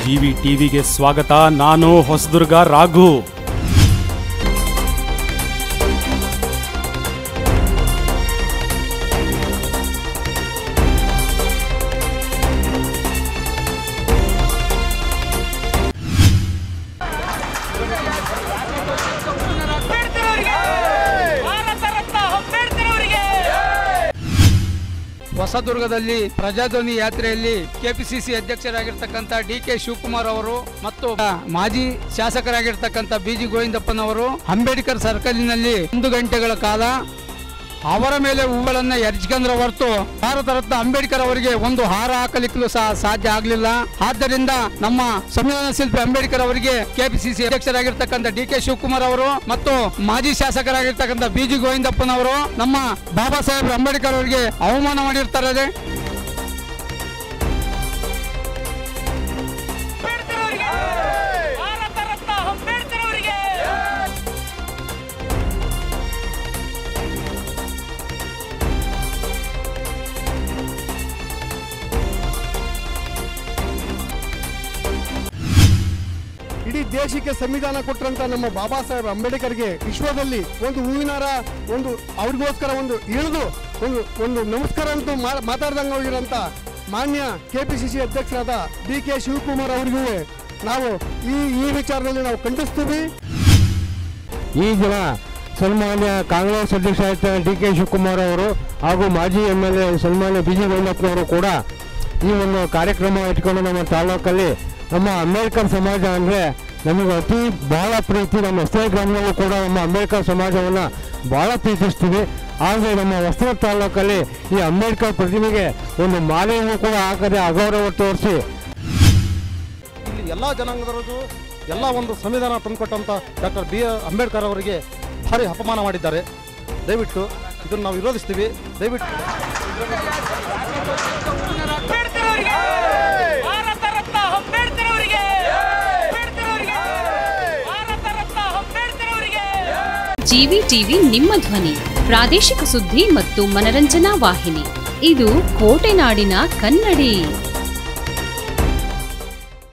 GV ಟಿವಿಗೆ ಸ್ವಾಗತ ನಾನು ಹೊಸದುರ್ಗ ರಾಘು ಅಂಬೇಡ್ಕರ್ ಅವರಿಗೆ ಭಾರತ ರತ್ನ ಅಂಬೇಡ್ಕರ್ ಅವರಿಗೆ ಹೊಸದುರ್ಗದಲ್ಲಿ ಪ್ರಜಾಧ್ವನಿ ಯಾತ್ರೆಯಲ್ಲಿ ಕೆಪಿಸಿಸಿ ಅಧ್ಯಕ್ಷರಾಗಿರ್ತಕ್ಕಂಥ ಡಿ ಕೆ ಶಿವಕುಮಾರ್ ಅವರು ಮತ್ತು ಮಾಜಿ ಶಾಸಕರಾಗಿರ್ತಕ್ಕಂಥ ಬಿ ಜಿ ಗೋವಿಂದಪ್ಪನವರು ಅಂಬೇಡ್ಕರ್ ಸರ್ಕಲ್ನಲ್ಲಿ ಒಂದು ಗಂಟೆಗಳ ಕಾಲ ಅವರ ಮೇಲೆ ಹೂಗಳನ್ನ ಎರಚ್ಕೊಂಡ್ರ ಹೊರತು ಭಾರತ ರತ್ನ ಅಂಬೇಡ್ಕರ್ ಅವರಿಗೆ ಒಂದು ಹಾರ ಹಾಕಲಿಕ್ಕೂ ಸಹ ಸಾಧ್ಯ ಆಗಲಿಲ್ಲ ಆದ್ದರಿಂದ ನಮ್ಮ ಸಂವಿಧಾನ ಶಿಲ್ಪಿ ಅಂಬೇಡ್ಕರ್ ಅವರಿಗೆ ಕೆಪಿಸಿಸಿ ಅಧ್ಯಕ್ಷರಾಗಿರ್ತಕ್ಕಂಥ ಡಿ ಕೆ ಶಿವಕುಮಾರ್ ಅವರು ಮತ್ತು ಮಾಜಿ ಶಾಸಕರಾಗಿರ್ತಕ್ಕಂಥ ಬಿ ಜಿ ಗೋವಿಂದಪ್ಪನವರು ನಮ್ಮ ಬಾಬಾ ಸಾಹೇಬ್ ಅಂಬೇಡ್ಕರ್ ಅವರಿಗೆ ಅವಮಾನ ಮಾಡಿರ್ತಾರೆ ಅಂಬೇಡ್ಕರ್ ಅವರಿಗೆ ಭಾರತ ರತ್ನ ಅಂಬೇಡ್ಕರ್ ಅವರಿಗೆ ಇಡೀ ದೇಶಕ್ಕೆ ಸಂವಿಧಾನ ಕೊಟ್ಟರಂತ ನಮ್ಮ ಬಾಬಾ ಸಾಹೇಬ್ ಅಂಬೇಡ್ಕರ್ಗೆ ವಿಶ್ವದಲ್ಲಿ ಒಂದು ಹೂವಿನಾರ ಒಂದು ಅವ್ರಿಗೋಸ್ಕರ ಒಂದು ಇಳಿದು ಒಂದು ಒಂದು ನಮಸ್ಕಾರ ಅಂತ ಮಾ- ಮಾತಾಡ್ದಂಗೆ ಹೋಗಿರೋಂಥ ಮಾನ್ಯ ಕೆ ಪಿ ಸಿ ಸಿ ಅಧ್ಯಕ್ಷರಾದ ಡಿ ಕೆ ಶಿವಕುಮಾರ್ ಅವರಿಗೂ ನಾವು ಈ ಈ ವಿಚಾರದಲ್ಲಿ ನಾವು ಖಂಡಿಸ್ತೀವಿ ಈ ದಿನ ಸನ್ಮಾನ್ಯ ಕಾಂಗ್ರೆಸ್ ಅಧ್ಯಕ್ಷ ಡಿ ಕೆ ಶಿವಕುಮಾರ್ ಅವರು ಹಾಗೂ ಮಾಜಿ ಎಮ್ ಎಲ್ ಎ ಸನ್ಮಾನ್ಯ ಬಿ ಜಿ ಗೋವಿಂದಪ್ಪನವರು ಕೂಡ ಈ ಒಂದು ಕಾರ್ಯಕ್ರಮ ಇಟ್ಕೊಂಡು ನಮ್ಮ ತಾಲೂಕಲ್ಲಿ ನಮ್ಮ ಅಂಬೇಡ್ಕರ್ ಸಮಾಜ ಅಂದರೆ ನಮಗೆ ಅತಿ ಬಹಳ ಪ್ರೀತಿ ನಮ್ಮ ಎಸ್ ಗ್ರಾಮದಲ್ಲೂ ಕೂಡ ನಮ್ಮ ಅಂಬೇಡ್ಕರ್ ಸಮಾಜವನ್ನು ಭಾಳ ಪ್ರೀತಿಸ್ತೀವಿ ಆದರೆ ನಮ್ಮ ಹೊಸ ತಾಲೂಕಲ್ಲಿ ಈ ಅಂಬೇಡ್ಕರ್ ಪ್ರತಿಮೆಗೆ ಒಂದು ಮಾಲೆಯನ್ನು ಕೂಡ ಹಾಕದೆ ಅಗೌರವ ತೋರಿಸಿ ಇಲ್ಲಿ ಎಲ್ಲ ಜನಾಂಗದವರದು ಎಲ್ಲ ಒಂದು ಸಂವಿಧಾನ ತಂದುಕೊಟ್ಟಂಥ ಡಾಕ್ಟರ್ ಬಿ ಆರ್ ಅಂಬೇಡ್ಕರ್ ಅವರಿಗೆ ಭಾರಿ ಅಪಮಾನ ಮಾಡಿದ್ದಾರೆ ದಯವಿಟ್ಟು ಇದನ್ನು ನಾವು ವಿರೋಧಿಸ್ತೀವಿ ದಯವಿಟ್ಟು ಅಂಬೇಡ್ಕರ್ ಅವರಿಗೆ ಭಾರತ ರತ್ನ ಅಂಬೇಡ್ಕರ್ ಅವರಿಗೆ ಅಂಬೇಡ್ಕರ್ ಅವರಿಗೆ ಭಾರತ ರತ್ನ ಅಂಬೇಡ್ಕರ್ ಅವರಿಗೆ ಜಿವಿ ಟಿವಿ ನಿಮ್ಮ ಧ್ವನಿ ಪ್ರಾದೇಶಿಕ ಸುದ್ದಿ ಮತ್ತು ಮನರಂಜನಾ ವಾಹಿನಿ ಇದು ಕೋಟೆನಾಡಿನ ಕನ್ನಡಿ